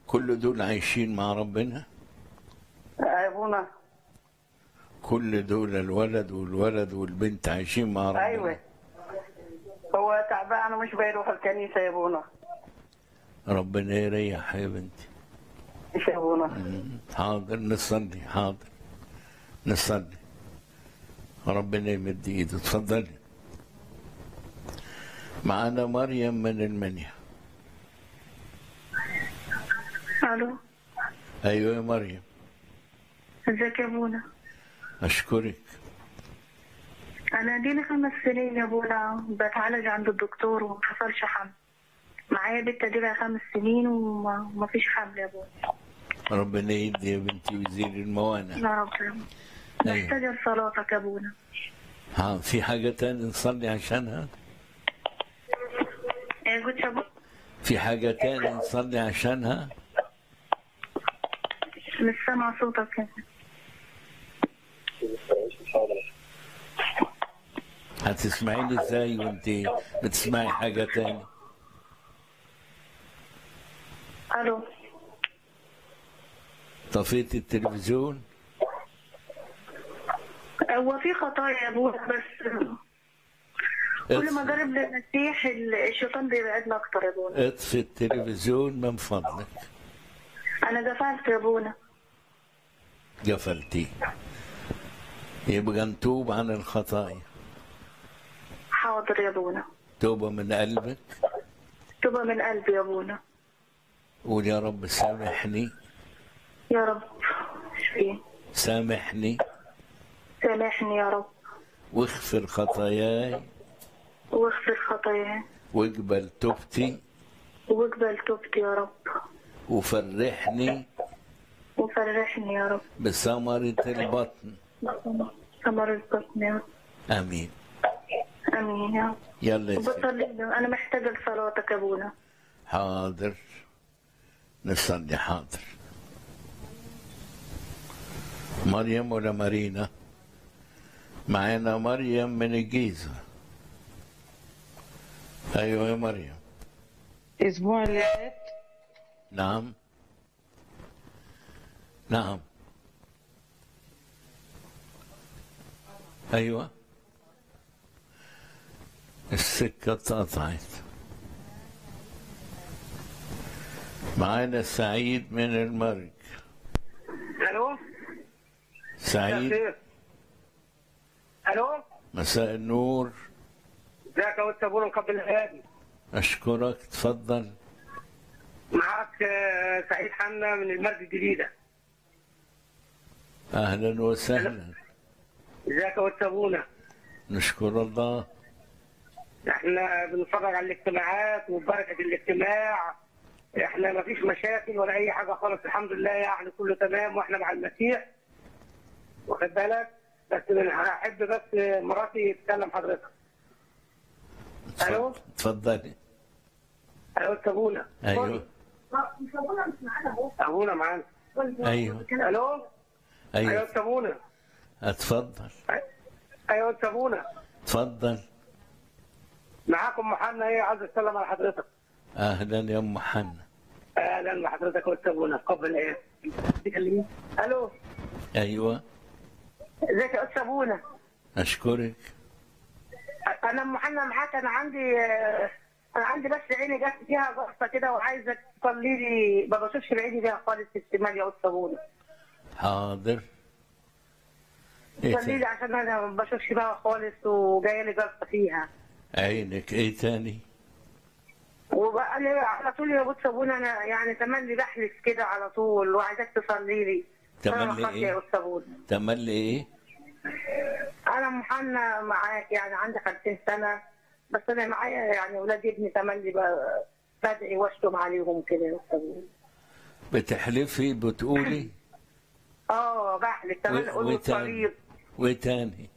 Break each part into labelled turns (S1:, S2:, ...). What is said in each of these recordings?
S1: كل دول عايشين مع ربنا
S2: يا ابونا
S1: كل دول الولد والولد والبنت عايشين مع ربنا
S2: ايوه هو تعبان ومش بيروح الكنيسه يا ابونا
S1: ربنا يريح يا بنتي
S2: ايش يا ابونا
S1: مم. حاضر نصلي حاضر نصلي ربنا يمد ايده اتفضلي معانا مريم من المنيا
S3: الو
S1: ايوه يا مريم
S3: ازيك يا ابونا
S1: اشكرك
S3: انا لي خمس سنين يا ابونا بتعالج عند الدكتور وما حصلش حمل معايا بنت دي لها خمس سنين وما ما فيش حمل يا ابونا
S1: ربنا يدي يا بنتي ويزيل الموانع
S3: يا رب
S1: أيوة.
S3: محتاجة صلاتك يا ابونا
S1: ها في حاجة تانية نصلي عشانها
S3: ايه قلت يا ابونا
S1: في حاجة تانية نصلي عشانها
S3: مش سامعة صوتك كده
S1: هتسمعيني ازاي وانت بتسمعي حاجة تانية
S3: الو
S1: طفيت التلفزيون
S3: هو في خطايا يا ابونا بس كل ما جرب للمسيح ال- الشيطان بيبعدنا اكتر يا ابونا
S1: اطفي التلفزيون من فضلك
S3: انا قفلت يا ابونا
S1: قفلتي يبقى نتوب عن الخطايا
S3: حاضر يا ابونا
S1: توبة من قلبك
S3: تبقى من قلبي يا ابونا
S1: قول يا رب سامحني
S3: يا رب شفيه
S1: سامحني
S3: سامحني يا رب
S1: واغفر خطاياي
S3: واغفر خطاياي
S1: واقبل توبتي
S3: واقبل توبتي يا رب
S1: وفرحني
S3: وفرحني يا رب
S1: بثمرة البطن
S3: ثمر البطن يا رب
S1: امين
S3: امين يا رب
S1: يلا يا سيدي.
S3: وبصلي له. انا محتاجه لصلاتك يا ابونا
S1: حاضر نصلي حاضر مريم ولا مارينا معانا مريم من الجيزة أيوة يا مريم
S4: الأسبوع اللي فات
S1: نعم نعم أيوة السكة اتقطعت معانا سعيد من المرج
S2: الو
S1: سعيد
S2: خير الو
S1: مساء النور
S2: ازيك يا استاذ ابونا مقبل الهادي
S1: أشكرك تفضل
S2: معاك آه، سعيد حنا من المرج الجديده
S1: أهلا وسهلا
S2: ازيك يا استاذ ابونا
S1: نشكر الله
S2: احنا بنتفرج على الاجتماعات وبركه الاجتماع احنا ما فيش مشاكل ولا اي حاجه خالص الحمد لله يعني كله تمام واحنا مع المسيح واخد بالك بس انا هحب بس مراتي تكلم حضرتك الو
S1: تفضلي
S2: الو استاذ ابونا
S1: أيوة
S2: ابونا معانا
S1: أيوة
S2: الو ايوه
S1: أيوة
S2: استاذ ابونا
S1: اتفضل
S2: ايوه استاذ ابونا
S1: تفضل
S2: معاكم محمد ايه عايز اتكلم على حضرتك
S1: أهلا يا أم حنا
S2: اهلا بحضرتك يا استاذ ابونا قبل ايه تكلمين الو
S1: أيوة
S2: ازيك يا استاذ ابونا
S1: أشكرك
S2: انا ام حنا معاك انا عندي آه، انا عندي بس عيني جت فيها ضغطه كده وعايزك تصلي لي ما بشوفش بعيني بيها خالص الشمال يا استاذ ابونا
S1: حاضر إيه
S2: صلي لي
S1: تاني؟
S2: عشان انا ما بشوفش بيها خالص وجايه لي جلطه فيها
S1: عينك إيه تاني
S2: وبقى لي على طول يا استاذ ابونا انا يعني تملي بحلف كده على طول وعايزاك تصلي لي
S1: تملي
S2: أنا خاطية
S1: إيه؟
S2: يا استاذ ابونا
S1: تملي إيه
S2: انا محنة معاك يعني عندي 50 سنه بس انا معايا يعني اولاد ابني تملي ب- بدعي واشتم عليهم كده يا استاذ ابونا
S1: بتحلفي بتقولي
S2: اه بحلف تملي اقول له
S1: وإيه تاني
S2: الطريق
S1: وإيه تاني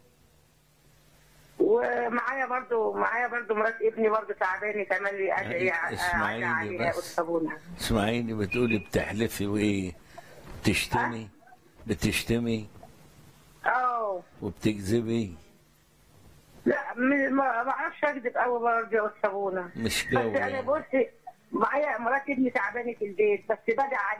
S2: ومعايا برضو معايا برضو مرات ابني برضو تعباني تملي ادعي
S1: يعني اسمعيني
S2: أدعي عليها يا
S1: بس.
S2: استاذ ابونا
S1: اسمعيني بتقولي بتحلفي وإيه بتشتمي بتشتمي
S2: اه
S1: وبتكذبي
S2: لا م- ما بعرفش اكذب قوي برضه يا استاذ ابونا
S1: مش
S2: بس
S1: جو
S2: انا
S1: يعني
S2: بصي معايا مرات ابني تعبانه في البيت بس بدعي عليه